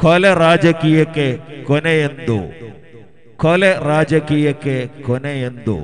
ಕೊಲೆ ರಾಜಕೀಯಕ್ಕೆ ಕೊನೆಯೆಂದು ಕೊಲೆ ರಾಜಕೀಯಕ್ಕೆ ಕೊನೆಯೆಂದು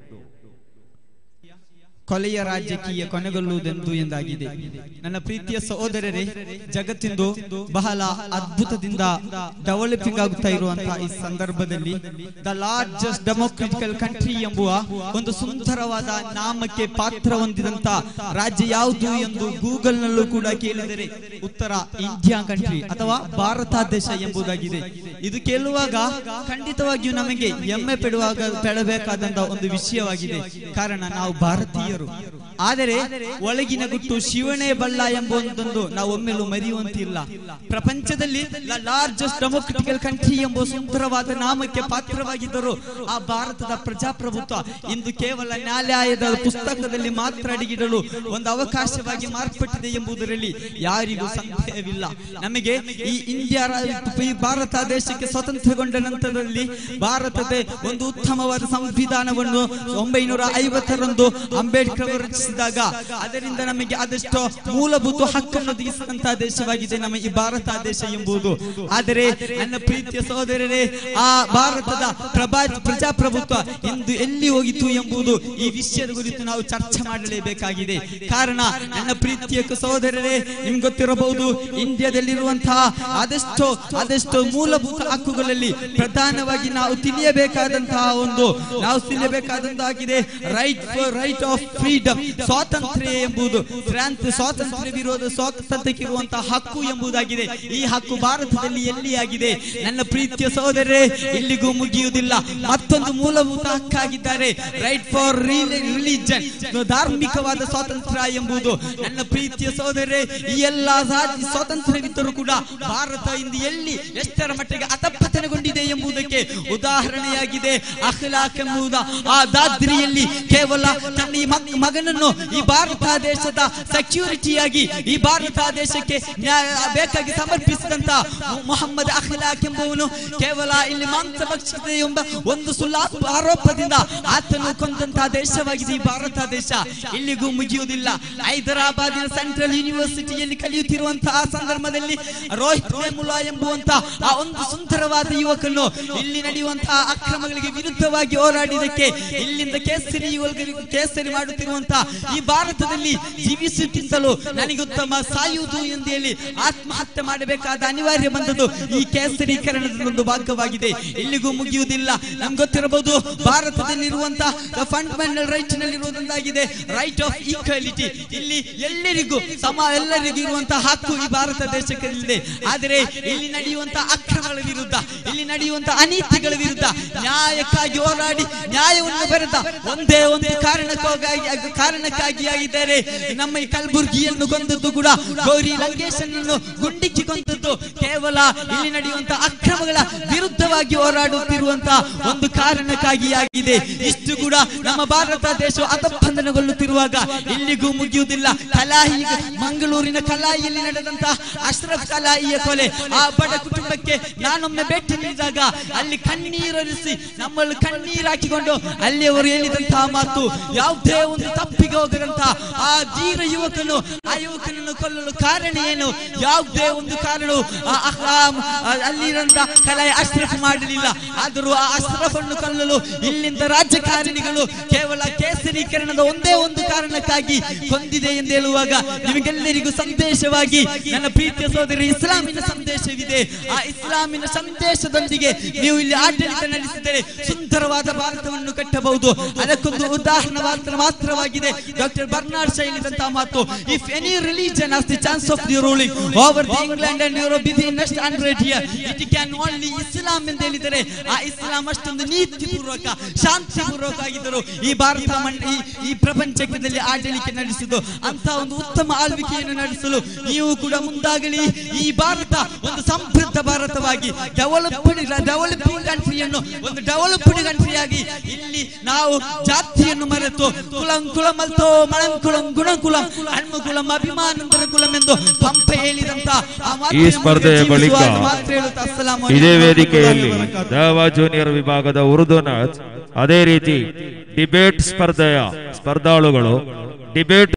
ಕೊಲೆಯ ರಾಜಕೀಯ ಕೊನೆಗೊಳ್ಳುವುದೆಂದು ಎಂದಾಗಿದೆ ನನ್ನ ಪ್ರೀತಿಯ ಸಹೋದರರೇ ಜಗತ್ತಿಂದು ಬಹಳ ಅದ್ಭುತದಿಂದ ಡೆವಲಪಿಂಗ್ ಆಗುತ್ತಾ ಇರುವಂತಹ ಈ ಸಂದರ್ಭದಲ್ಲಿ ದ ಲಾರ್ಜೆಸ್ಟ್ ಡೆಮೋಕ್ರೆಟಿಕಲ್ ಕಂಟ್ರಿ ಎಂಬುವ ಒಂದು ಸುಂದರವಾದ ನಾಮಕ್ಕೆ ಪಾತ್ರ ಹೊಂದಿದಂತ ರಾಜ್ಯ ಯಾವುದು ಎಂದು ಗೂಗಲ್ ನಲ್ಲೂ ಕೂಡ ಕೇಳಿದರೆ ಉತ್ತರ ಇಂಡಿಯಾ ಕಂಟ್ರಿ ಅಥವಾ ಭಾರತ ದೇಶ ಎಂಬುದಾಗಿದೆ ಇದು ಕೇಳುವಾಗ ಖಂಡಿತವಾಗಿಯೂ ನಮಗೆ ಹೆಮ್ಮೆ ಪಡುವಾಗ ಪಡಬೇಕಾದಂತ ಒಂದು ವಿಷಯವಾಗಿದೆ ಕಾರಣ ನಾವು ಭಾರತೀಯರು ಆದರೆ ಒಳಗಿನ ಗುಟ್ಟು ಶಿವನೇ ಬಲ್ಲ ಎಂಬುದೊಂದು ನಾವು ಒಮ್ಮೆಲೂ ಮರೆಯುವಂತಿಲ್ಲ ಪ್ರಪಂಚದಲ್ಲಿ ಲಾರ್ಜೆಸ್ಟ್ ಡೆಮೋಕ್ರೆಟಿಕಲ್ ಕಂಟ್ರಿ ಎಂಬ ಸುಂದರವಾದ ನಾಮಕ್ಕೆ ಪಾತ್ರವಾಗಿದ್ದರು ಆ ಭಾರತದ ಪ್ರಜಾಪ್ರಭುತ್ವ ಇಂದು ಕೇವಲ ನ್ಯಾಯಾಲಯದ ಪುಸ್ತಕದಲ್ಲಿ ಮಾತ್ರ ಅಡಿಗಿಡಲು ಒಂದು ಅವಕಾಶವಾಗಿ ಮಾರ್ಪಟ್ಟಿದೆ ಎಂಬುದರಲ್ಲಿ ಯಾರಿಗೂ ಸಂದೇಹವಿಲ್ಲ ನಮಗೆ ಈ ಇಂಡಿಯಾ ರಾ- ಈ ಭಾರತ ದೇಶಕ್ಕೆ ಸ್ವತಂತ್ರಗೊಂಡ ನಂತರದಲ್ಲಿ ಭಾರತದ ಒಂದು ಉತ್ತಮವಾದ ಸಂವಿಧಾನವನ್ನು ಒಂಬೈನೂರ ಐವತ್ತರಂದು ಅಂಬೇಡ್ಕರ್ ಅವರು ರಚಿಸಿದಾಗ ಅದರಿಂದ ನಮಗೆ ಆದಷ್ಟು ಮೂಲಭೂತ ಹಕ್ಕನ್ನು ಒದಗಿಸಿದಂತಹ ದೇಶವಾಗಿದೆ ನಮ್ಮ ಈ ಭಾರತ ದೇಶ ಎಂಬುದು ಆದರೆ ನನ್ನ ಪ್ರೀತಿಯ ಸಹೋದರರೇ ಆ ಭಾರತದ ಪ್ರಭಾ ಪ್ರಜಾಪ್ರಭುತ್ವ ಇಂದು ಎಲ್ಲಿ ಹೋಗಿತು ಎಂಬುದು ಈ ವಿಷಯದ ಕುರಿತು ನಾವು ಚರ್ಚೆ ಮಾಡಲೇಬೇಕಾಗಿದೆ ಕಾರಣ ನನ್ನ ಪ್ರೀತಿಯ ಸಹೋದರರೇ ನಿಮ್ಗೆ ಗೊತ್ತಿರಬಹುದು ಇಂಡಿಯಾದಲ್ಲಿರುವಂತಹ ಆದಷ್ಟು ಆದಷ್ಟು ಮೂಲಭೂತ ಹಕ್ಕುಗಳಲ್ಲಿ ಪ್ರಧಾನವಾಗಿ ನಾವು ತಿಳಿಯಬೇಕಾದಂತಹ ಒಂದು ನಾವು ತಿಳಿಯಬೇಕಾದಂತಾಗಿದೆ ರೈಟ್ ರೈಟ್ ಆಫ್ ಫ್ರೀಡಮ್ ಸ್ವಾತಂತ್ರ್ಯ ಎಂಬುದು ಕ್ರಾಂತಿ ಸ್ವಾತಂತ್ರ್ಯ ವಿರೋಧ ಸ್ವಾತಂತ್ರ್ಯಕ್ಕೆ ಇರುವಂತಹ ಹಕ್ಕು ಎಂಬುದಾಗಿದೆ ಈ ಹಕ್ಕು ಭಾರತದಲ್ಲಿ ಎಲ್ಲಿ ಆಗಿದೆ ನನ್ನ ಪ್ರೀತಿಯ ಸಹೋದರರೇ ಇಲ್ಲಿಗೂ ಮುಗಿಯುವುದಿಲ್ಲ ಮತ್ತೊಂದು ಮೂಲಭೂತ ಹಕ್ಕಾಗಿದ್ದಾರೆ ರೈಟ್ ಫಾರ್ ರಿಲಿಜನ್ ಧಾರ್ಮಿಕವಾದ ಸ್ವಾತಂತ್ರ್ಯ ಎಂಬುದು ನನ್ನ ಪ್ರೀತಿಯ ಸಹೋದರರೇ ಈ ಎಲ್ಲಾ ಜಾತಿ ಸ್ವಾತಂತ್ರ್ಯವಿದ್ದರೂ ಕೂಡ ಭಾರತ ಇಂದು ಎಲ್ಲಿ ಎಷ್ಟರ ಮಟ್ಟಿಗೆ ಅತಪತನಗೊಂಡಿದೆ ಎಂಬುದಕ್ಕೆ ಉದಾಹರಣೆಯಾಗಿದೆ ಅಖ್ಲಾಕ್ ಎಂಬುದ ಆ ದಾದ್ರಿಯಲ್ಲಿ ಕೇವಲ ತನ್ನ ಈ ಮಗ್- ಮಗನನ್ನು ಈ ಭಾರತ ದೇಶದ ಸೆಕ್ಯೂರಿಟಿಯಾಗಿ ಈ ಭಾರತ ದೇಶಕ್ಕೆ ನ್ಯಾಯ ಬೇಕಾಗಿ ಸಮರ್ಪಿಸಿದಂತ ಮೊಹಮ್ಮದ್ ಅಖ್ಲಾಕ್ ಎಂಬುವನು ಕೇವಲ ಇಲ್ಲಿ ಮಾಂಸ ಭಕ್ಷಿಸಿದೆ ಎಂಬ ಒಂದು ಸುಳ್ಳು ಆರೋಪದಿಂದ ಆತನು ಕೊಂದಂತಹ ದೇಶವಾಗಿದೆ ಈ ಭಾರತ ದೇಶ ಇಲ್ಲಿಗೂ ಮುಗಿಯುವುದಿಲ್ಲ ಹೈದರಾಬಾದಿನ ಸೆಂಟ್ರಲ್ ಯೂನಿವರ್ಸಿಟಿಯಲ್ಲಿ ಕಲಿಯುತ್ತಿರುವಂತಹ ಸಂದರ್ಭದಲ್ಲಿ ರೋಹಿತ್ ವೇಮುಲಾ ಎಂಬುವಂತಹ ಆ ಒಂದು ಸುಂದರವಾದ ಯುವಕನು ಇಲ್ಲಿ ನಡೆಯುವಂತಹ ಅಕ್ರಮಗಳಿಗೆ ವಿರುದ್ಧವಾಗಿ ಹೋರಾಡಿದಕ್ಕೆ ಇಲ್ಲಿಂದ ಕೇಸರಿ ಯುವಕರಿಗೆ ಕೇಸರಿ ಮಾಡುತ್ತಿರುವಂತಹ ಈ ಭಾರತದಲ್ಲಿ ಜೀವಿಸುತ್ತಿದ್ದಲು ನನಗೆ ಉತ್ತಮ ಸಾಯುವುದು ಎಂದು ಹೇಳಿ ಆತ್ಮಹತ್ಯೆ ಮಾಡಬೇಕಾದ ಅನಿವಾರ್ಯ ಬಂದದ್ದು ಈ ಕೇಸರೀಕರಣದ ಒಂದು ಭಾಗವಾಗಿದೆ ಇಲ್ಲಿಗೂ ಮುಗಿಯುವುದಿಲ್ಲ ನಮ್ಗೆ ಗೊತ್ತಿರಬಹುದು ಭಾರತದಲ್ಲಿರುವಂತಹ ಫಂಡಮೆಂಟಲ್ ರೈಟ್ ನಲ್ಲಿರುವುದೊಂದಾಗಿದೆ ರೈಟ್ ಆಫ್ ಈಕ್ವಾಲಿಟಿ ಇಲ್ಲಿ ಎಲ್ಲರಿಗೂ ಸಮ ಎಲ್ಲರಿಗೂ ಇರುವಂತಹ ಹಕ್ಕು ಈ ಭಾರತ ದೇಶಕ್ಕಿದೆ ಆದರೆ ಇಲ್ಲಿ ನಡೆಯುವಂತಹ ಅಕ್ರಮಗಳ ವಿರುದ್ಧ ಇಲ್ಲಿ ನಡೆಯುವಂತಹ ಅನೀತಿಗಳ ವಿರುದ್ಧ ನ್ಯಾಯಕ್ಕಾಗಿ ಹೋರಾಡಿ ನ್ಯಾಯವನ್ನು ಬರೆದ ಒಂದೇ ಒಂದು ಕಾರಣಕ್ಕಾಗಿ ಕಾರಣಕ್ಕಾಗಿ ಆಗಿದ್ದಾರೆ ನಮ್ಮ ಈ ಕಲಬುರ್ಗಿಯನ್ನು ಕೊಂದದ್ದು ಕೂಡ ಗೌರಿ ಲಂಕೇಶನನ್ನು ಗುಂಡಿಕ್ಕಿ ಕೊಂದದ್ದು ಕೇವಲ ಇಲ್ಲಿ ನಡೆಯುವಂತಹ ಅಕ್ರಮಗಳ ವಿರುದ್ಧವಾಗಿ ಹೋರಾಡುತ್ತಿರುವಂತಹ ಒಂದು ಕಾರಣಕ್ಕಾಗಿ ಆಗಿದೆ ಇಷ್ಟು ಕೂಡ ನಮ್ಮ ಭಾರತ ದೇಶ ಅಧಪತನಗೊಳ್ಳುತ್ತಿರುವಾಗ ಇಲ್ಲಿಗೂ ಮುಗಿಯುವುದಿಲ್ಲ ಕಲಾಯಿ ಮಂಗಳೂರಿನ ಕಲಾಯಿಯಲ್ಲಿ ನಡೆದಂತಹ ಅಶ್ರಫ್ ಕಲಾಯಿಯ ಕೊಲೆ ಆ ಬಡ ಕುಟುಂಬಕ್ಕೆ ನಾನೊಮ್ಮೆ ಭೇಟಿ ನೀಡಿದಾಗ ಅಲ್ಲಿ ಕಣ್ಣೀರರಿಸಿ ನಮ್ಮಲ್ಲಿ ಕಣ್ಣೀರು ಹಾಕಿಕೊಂಡು ಅಲ್ಲಿ ಅವರು ಹೇಳಿದಂತಹ ಮಾತು ಯಾವುದೇ ಒಂದು ತಪ್ಪಿಗೆ ಹೋಗದಂತಹ ಆ ಧೀರ ಯುವಕನು ಆ ಯುವಕನನ್ನು ಕೊಲ್ಲಲು ಕಾರಣ ಏನು ಯಾವುದೇ ಒಂದು ಕಾರಣವು ಆ- ಆ- ಆ- ಅಲ್ಲಿರಂತ ಕಲಾಯ ಅಶ್ರಫ್ ಮಾಡಲಿಲ್ಲ ಆದರೂ ಆ ಅಶ್ರಫನ್ನು ಕೊಲ್ಲಲು ಇಲ್ಲಿಂದ ರಾಜಕಾರಣಿಗಳು ಕೇವಲ ಕೇಸರೀಕರಣದ ಒಂದೇ ಒಂದು ಕಾರಣಕ್ಕಾಗಿ ಕೊಂದಿದೆ ಎಂದು ಹೇಳುವಾಗ ನಿಮಗೆಲ್ಲರಿಗೂ ಸಂದೇಶವಾಗಿ ನನ್ನ ಪ್ರೀತಿಯ ಸೋದರಿ ಇಸ್ಲಾಮಿನ ಸಂದೇಶವಿದೆ ಆ ಇಸ್ಲಾಮಿನ ಸಂದೇಶದೊಂದಿಗೆ ನೀವು ಇಲ್ಲಿ ಆಡಳಿತ ನಡೆಸಿದರೆ ಸುಂದರವಾದ ಭಾರತವನ್ನು ಕಟ್ಟಬಹುದು ಅದಕ್ಕೊಂದು ಉದಾಹರಣೆ ಮಾತ್ರ ಮಾತ್ರವಾಗಿದೆ ಡಾಕ್ಟರ್ ಬರ್ನಾಡ್ ಶೈಲಿದಂತಹ ಮಾತು if any religion as the chance of the ruling over the England and Europe the next hundred year it can only Islam ಎಂದು ಹೇಳಿದರೆ ಆ ಇಸ್ಲಾಂ ಅಷ್ಟೊಂದು ನೀತಿಪೂರ್ವಕ ಶಾಂತಿಪೂರ್ವಕ ಆಗಿದ್ದರು ಈ ಭಾರತ ಮಣ್- ಈ- ಈ ಪ್ರಪಂಚದಲ್ಲಿ ಆಡಳಿಕೆ ನಡೆಸಿದ್ದು ಅಂತ ಒಂದು ಉತ್ತಮ ಆಳ್ವಿಕೆಯನ್ನು ನಡೆಸಲು ನೀವು ಕೂಡ ಮುಂದಾಗಲಿ ಈ ಭಾರತ ಒಂದು ಸಮೃದ್ಧ ಭಾರತವಾಗಿ ಡೆವಲಪ್ಡ್ ಡೆವಲಪಿಂಗ್ ಕಂಟ್ರಿಯನ್ನು ಒಂದು ಡೆವಲಪ್ಡ್ ಕಂಟ್ರಿಯಾಗಿ ಇಲ್ಲಿ ನಾವು ಜಾತಿಯನ್ನು ಮರೆತು ಕುಲಂ ಕುಲಮಲ್ತೋ ಮಳಂಕುಳಂ ಗುಣಕುಲಂ ಹಣ್ಮುಕುಲಂ ಅಭಿಮಾನಂದರ ಕುಲಂ ಎಂದು ಪಂಪ ಹೇಳಿದಂತ ಆ ಮಾತಿನ ಈ ಸ್ಪರ್ಧೆಯ ಮೂಲಕ ಬಳಿಕ ಜೀವಿಸುವ ಮಾತ್ರ ಹೇಳುತ್ತಾ ಅಸ್ಸಲಾಮು ಇದೇ ಅಲೈಕುಂ ವೇದಿಕೆಯಲ್ಲಿ ವರಹಮತುಲ್ಲಾಹಿ ವಬರಕಾತುಹು. ದಾವಾ ಜೂನಿಯರ್ ವಿಭಾಗದ ಉರ್ದು ನಾಚ್ ಅದೇ ರೀತಿ ಡಿಬೇಟ್ ಸ್ಪರ್ಧೆಯ ಸ್ಪರ್ಧಾಳುಗಳು ಡಿಬೇಟ್